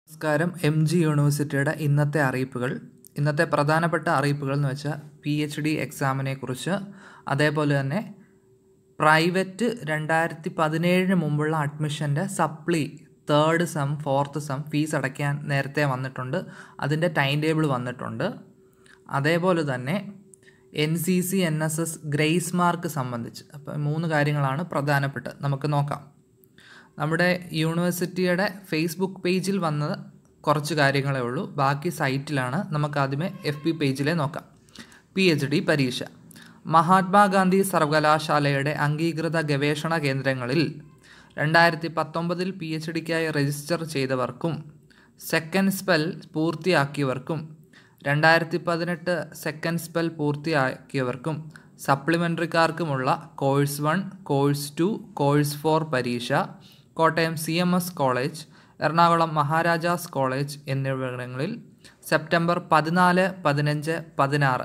നമസ്കാരം M G യൂണിവേഴ്സിറ്റിയുടെ ഇന്നത്തെ അറിയിപ്പുകൾ ഇന്നത്തെ പ്രധാനപ്പെട്ട അറിയിപ്പുകൾ എന്ന് വെച്ചാൽ പി എച്ച് ഡി എക്സാമിനെ കുറിച്ച് അതേപോലെ തന്നെ പ്രൈവറ്റ് രണ്ടായിരത്തി പതിനേഴിന് മുമ്പുള്ള അഡ്മിഷൻ്റെ supply third sem fourth sem fees അടയ്ക്കാൻ നേരത്തെ വന്നിട്ടുണ്ട് അതിൻ്റെ ടൈം ടേബിൾ വന്നിട്ടുണ്ട് അതേപോലെ തന്നെ N C C N S S grace mark സംബന്ധിച്ച് അപ്പോൾ മൂന്ന് കാര്യങ്ങളാണ് പ്രധാനപ്പെട്ടത് നമുക്ക് നോക്കാം നമ്മുടെ യൂണിവേഴ്സിറ്റിയുടെ ഫേസ്ബുക്ക് പേജിൽ വന്ന കുറച്ച് കാര്യങ്ങളേ ഉള്ളൂ ബാക്കി സൈറ്റിലാണ് നമുക്ക് ആദ്യമേ എഫ് പി പേജിലെ നോക്കാം പി എച്ച് ഡി പരീക്ഷ മഹാത്മാഗാന്ധി സർവകലാശാലയുടെ അംഗീകൃത ഗവേഷണ കേന്ദ്രങ്ങളിൽ രണ്ടായിരത്തി പത്തൊമ്പതിൽ പി എച്ച് ഡിക്കായി രജിസ്റ്റർ ചെയ്തവർക്കും സെക്കൻഡ് സ്പെൽ പൂർത്തിയാക്കിയവർക്കും രണ്ടായിരത്തി പതിനെട്ട് സെക്കൻഡ് സ്പെൽ പൂർത്തിയാക്കിയവർക്കും സപ്ലിമെൻ്ററിക്കാർക്കുമുള്ള course one course two course four പരീക്ഷ Kottayam C M S college Ernakulam Maharajas college എന്നിവിടങ്ങളിൽ സെപ്റ്റംബർ പതിനാല് പതിനഞ്ച് പതിനാറ്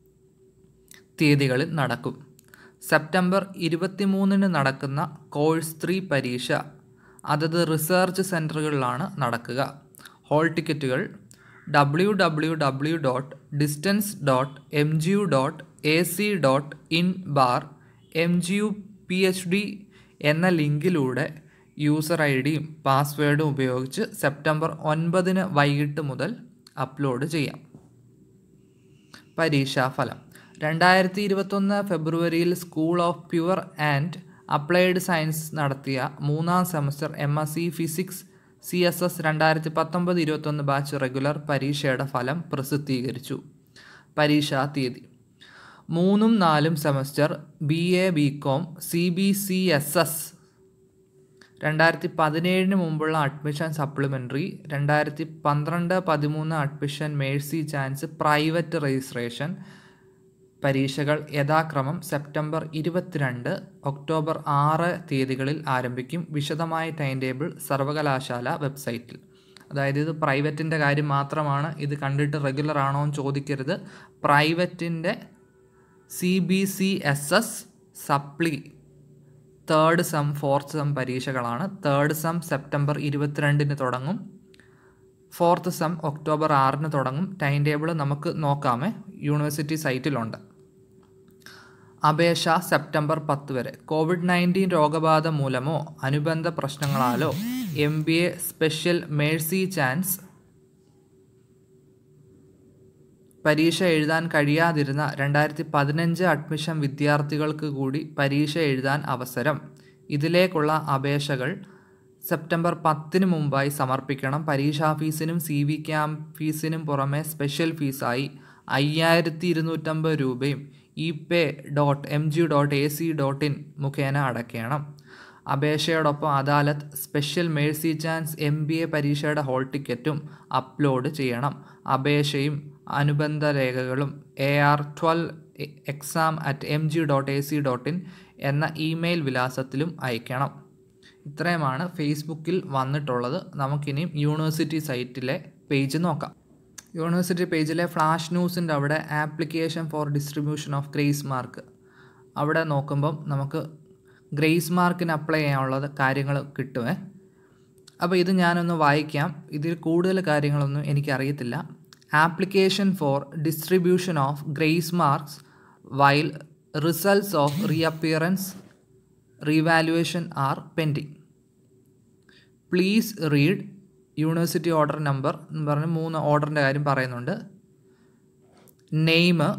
തീയതികളിൽ നടക്കും സെപ്റ്റംബർ ഇരുപത്തിമൂന്നിന് നടക്കുന്ന കോഴ്സ് ത്രീ പരീക്ഷ അതത് റിസർച്ച് സെൻറ്ററുകളിലാണ് നടക്കുക ഹോൾ ടിക്കറ്റുകൾ W W W dot distance dot M G U dot A C dot in bar M G U P H D എന്ന ലിങ്കിലൂടെ യൂസർ ഐ ഡിയും പാസ്വേഡും ഉപയോഗിച്ച് സെപ്റ്റംബർ ഒൻപതിന് വൈകിട്ട് മുതൽ അപ്ലോഡ് ചെയ്യാം പരീക്ഷാഫലം രണ്ടായിരത്തി ഇരുപത്തൊന്ന് ഫെബ്രുവരിയിൽ school of pure and applied science നടത്തിയ മൂന്നാം semester M S C physics C S S രണ്ടായിരത്തി പത്തൊമ്പത് ഇരുപത്തൊന്ന് ബാച്ച് റെഗുലർ പരീക്ഷയുടെ ഫലം പ്രസിദ്ധീകരിച്ചു പരീക്ഷാ തീയതി മൂന്നും നാലും semester B A B com C B C S S രണ്ടായിരത്തി പതിനേഴിന് മുമ്പുള്ള അഡ്മിഷൻ സപ്ലിമെൻ്ററി രണ്ടായിരത്തി പന്ത്രണ്ട് പതിമൂന്ന് admission mercy chance private registration പരീക്ഷകൾ യഥാക്രമം സെപ്റ്റംബർ ഇരുപത്തിരണ്ട് ഒക്ടോബർ ആറ് തീയതികളിൽ ആരംഭിക്കും വിശദമായ ടൈം ടേബിൾ സർവകലാശാല വെബ്സൈറ്റിൽ അതായത് ഇത് പ്രൈവറ്റിൻ്റെ കാര്യം മാത്രമാണ് ഇത് കണ്ടിട്ട് റെഗുലർ ആണോ എന്ന് ചോദിക്കരുത് പ്രൈവറ്റിൻ്റെ C B C S S supply third sem fourth sem പരീക്ഷകളാണ് തേർഡ് സം സെപ്റ്റംബർ ഇരുപത്തിരണ്ടിന് തുടങ്ങും ഫോർത്ത് സം ഒക്ടോബർ ആറിന് തുടങ്ങും ടൈം ടേബിൾ നമുക്ക് നോക്കാമേ യൂണിവേഴ്സിറ്റി സൈറ്റിലുണ്ട് അപേക്ഷ സെപ്റ്റംബർ പത്ത് വരെ കോവിഡ് നയൻറ്റീൻ രോഗബാധ മൂലമോ അനുബന്ധ പ്രശ്നങ്ങളാലോ M B A special mercy chance പരീക്ഷ എഴുതാൻ കഴിയാതിരുന്ന രണ്ടായിരത്തി പതിനഞ്ച് അഡ്മിഷൻ വിദ്യാർത്ഥികൾക്ക് കൂടി പരീക്ഷ എഴുതാൻ അവസരം ഇതിലേക്കുള്ള അപേക്ഷകൾ സെപ്റ്റംബർ പത്തിന് മുമ്പായി സമർപ്പിക്കണം പരീക്ഷാ ഫീസിനും സി വി ക്യാമ്പ് ഫീസിനും പുറമെ സ്പെഷ്യൽ ഫീസായി അയ്യായിരത്തി ഇരുന്നൂറ്റമ്പത് രൂപയും E pay dot M G dot A C dot in മുഖേന അടയ്ക്കണം അപേക്ഷയോടൊപ്പം അദാലത്ത് special mercy chance M B A പരീക്ഷയുടെ ഹോൾ ടിക്കറ്റും അപ്ലോഡ് ചെയ്യണം അപേക്ഷയും അനുബന്ധ രേഖകളും A R twelve exam at M G dot A C dot in എന്ന ഇമെയിൽ വിലാസത്തിലും അയക്കണം ഇത്രയുമാണ് ഫേസ്ബുക്കിൽ വന്നിട്ടുള്ളത് നമുക്കിനിയും യൂണിവേഴ്സിറ്റി സൈറ്റിലെ പേജ് നോക്കാം യൂണിവേഴ്സിറ്റി പേജിലെ ഫ്ലാഷ് ന്യൂസിൻ്റെ അവിടെ application for distribution of grace mark അവിടെ നോക്കുമ്പം നമുക്ക് ഗ്രേസ് മാർക്കിന് അപ്ലൈ ചെയ്യാനുള്ളത് കാര്യങ്ങൾ കിട്ടുമേ അപ്പോൾ ഇത് ഞാനൊന്ന് വായിക്കാം ഇതിൽ കൂടുതൽ കാര്യങ്ങളൊന്നും എനിക്കറിയത്തില്ല application for distribution of grace marks while results of reappearance revaluation are pending please read university order number എന്ന് പറഞ്ഞ് മൂന്ന് ഓർഡറിൻ്റെ കാര്യം പറയുന്നുണ്ട് name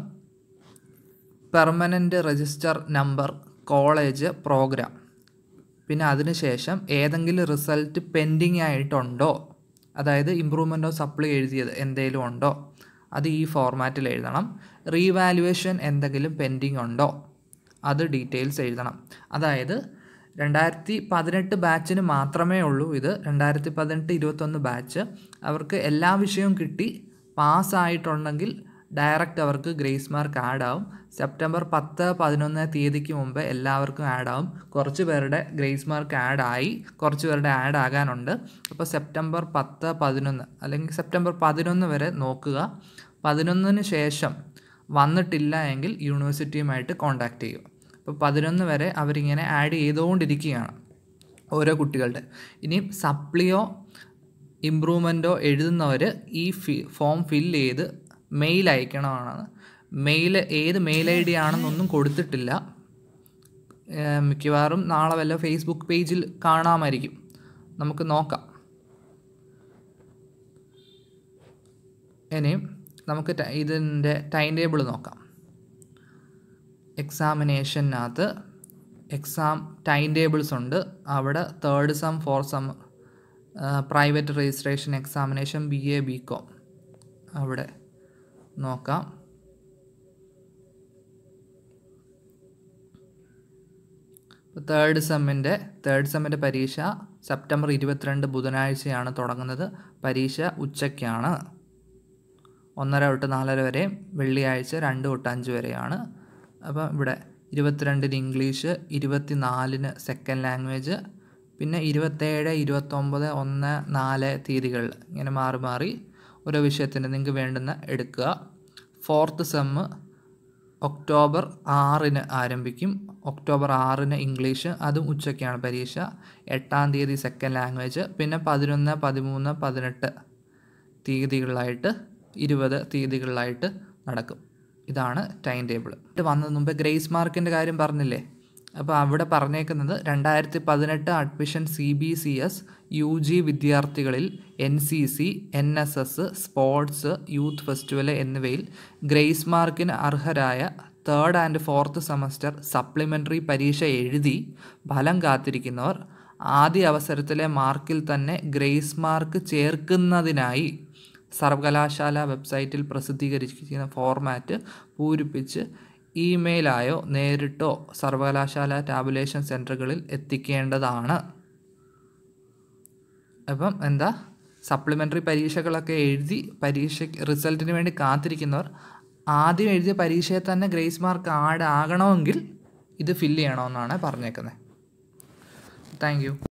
permanent register number college program പിന്നെ അതിനുശേഷം ഏതെങ്കിലും റിസൾട്ട് പെൻഡിങ് ആയിട്ടുണ്ടോ അതായത് ഇമ്പ്രൂവ്മെൻ്റ് ഓഫ് സപ്ലി എഴുതിയത് എന്തെങ്കിലും ഉണ്ടോ അത് ഈ ഫോർമാറ്റിൽ എഴുതണം റീവാലുവേഷൻ എന്തെങ്കിലും പെൻഡിങ് ഉണ്ടോ അത് ഡീറ്റെയിൽസ് എഴുതണം അതായത് രണ്ടായിരത്തി പതിനെട്ട് ബാച്ചിന് മാത്രമേ ഉള്ളൂ ഇത് രണ്ടായിരത്തി പതിനെട്ട് ഇരുപത്തൊന്ന് ബാച്ച് അവർക്ക് എല്ലാ വിഷയവും കിട്ടി പാസ്സായിട്ടുണ്ടെങ്കിൽ ഡയറക്റ്റ് അവർക്ക് ഗ്രേസ് മാർക്ക് ആഡ് ആവും സെപ്റ്റംബർ പത്ത് പതിനൊന്ന് തീയതിക്ക് മുമ്പ് എല്ലാവർക്കും ആഡ് ആവും കുറച്ച് പേരുടെ ഗ്രേസ് മാർക്ക് ആഡ് ആയി കുറച്ച് പേരുടെ ആഡ് ആകാനുണ്ട് അപ്പോൾ സെപ്റ്റംബർ പത്ത് പതിനൊന്ന് അല്ലെങ്കിൽ സെപ്റ്റംബർ പതിനൊന്ന് വരെ നോക്കുക പതിനൊന്നിന് ശേഷം വന്നിട്ടില്ല എങ്കിൽ യൂണിവേഴ്സിറ്റിയുമായിട്ട് കോൺടാക്റ്റ് ചെയ്യുക അപ്പോൾ പതിനൊന്ന് വരെ അവരിങ്ങനെ ആഡ് ചെയ്തുകൊണ്ടിരിക്കുകയാണ് ഓരോ കുട്ടികളുടെ ഇനി സപ്ലിയോ ഇമ്പ്രൂവ്മെൻറ്റോ എഴുതുന്നവർ ഈ ഫി ഫോം ഫില്ല് ചെയ്ത് മെയിൽ അയക്കണമെന്നാണ് മെയിൽ ഏത് മെയിൽ ഐ ഡി ആണെന്നൊന്നും കൊടുത്തിട്ടില്ല ഏഹ് മിക്കവാറും നാളെ വല്ല ഫേസ്ബുക്ക് പേജിൽ കാണാമായിരിക്കും നമുക്ക് നോക്കാം ഇനിയും നമുക്ക് ട- ഇതിൻ്റെ ടൈം ടേബിൾ നോക്കാം എക്സാമിനേഷനകത്ത് എക്സാം ടൈം ടേബിൾസ് ഉണ്ട് അവിടെ third sem fourth sem private registration examination B A B com അവിടെ നോക്കാം തേർഡ് സെമ്മിൻ്റെ തേർഡ് സെമ്മിൻ്റെ പരീക്ഷ സെപ്റ്റംബർ ഇരുപത്തിരണ്ട് ബുധനാഴ്ചയാണ് തുടങ്ങുന്നത് പരീക്ഷ ഉച്ചയ്ക്കാണ് ഒന്നര തൊട്ട് നാലര വരെയും വെള്ളിയാഴ്ച രണ്ട് തൊട്ട് അഞ്ച് വരെയാണ് അപ്പം ഇവിടെ ഇരുപത്തിരണ്ടിന് ഇംഗ്ലീഷ് ഇരുപത്തിനാലിന് സെക്കൻഡ് ലാംഗ്വേജ് പിന്നെ ഇരുപത്തേഴ് ഇരുപത്തൊമ്പത് ഒന്ന് നാല് തീയതികളിൽ ഇങ്ങനെ മാറി മാറി ഓരോ വിഷയത്തിന് നിങ്ങൾക്ക് വേണ്ടുന്ന എടുക്കുക ഫോർത്ത് സെമ്മ് ഒക്ടോബർ ആറിന് ആരംഭിക്കും ഒക്ടോബർ ആറിന് ഇംഗ്ലീഷ് അതും ഉച്ചയ്ക്കാണ് പരീക്ഷ എട്ടാം തീയതി സെക്കൻഡ് ലാംഗ്വേജ് പിന്നെ പതിനൊന്ന് പതിമൂന്ന് പതിനെട്ട് തീയതികളിലായിട്ട് ഇരുപത് തീയതികളിലായിട്ട് നടക്കും ഇതാണ് ടൈം ടേബിൾ ഇത് വന്നതിന് മുമ്പ് ഗ്രേസ് മാർക്കിൻ്റെ കാര്യം പറഞ്ഞില്ലേ അപ്പോൾ അവിടെ പറഞ്ഞേക്കുന്നത് രണ്ടായിരത്തി പതിനെട്ട് admission C B C S U G വിദ്യാർത്ഥികളിൽ N C C N S S sports youth festival എന്നിവയിൽ ഗ്രേസ് മാർക്കിന് അർഹരായ third and fourth semester supplementary പരീക്ഷ എഴുതി ഫലം കാത്തിരിക്കുന്നവർ ആദ്യ അവസരത്തിലെ മാർക്കിൽ തന്നെ ഗ്രേസ് മാർക്ക് ചേർക്കുന്നതിനായി സർവകലാശാല വെബ്സൈറ്റിൽ പ്രസിദ്ധീകരിച്ചിരിക്കുന്ന ഫോർമാറ്റ് പൂരിപ്പിച്ച് ഇമെയിലായോ നേരിട്ടോ സർവകലാശാല ടാബുലേഷൻ സെൻറ്ററുകളിൽ എത്തിക്കേണ്ടതാണ് അപ്പം എന്താ സപ്ലിമെൻ്ററി പരീക്ഷകളൊക്കെ എഴുതി പരീക്ഷ റിസൾട്ടിന് വേണ്ടി കാത്തിരിക്കുന്നവർ ആദ്യം എഴുതിയ പരീക്ഷയിൽ തന്നെ ഗ്രേസ് മാർക്ക് ആഡ് ആകണമെങ്കിൽ ഇത് ഫില്ല് ചെയ്യണമെന്നാണ് പറഞ്ഞേക്കുന്നത് താങ്ക് യു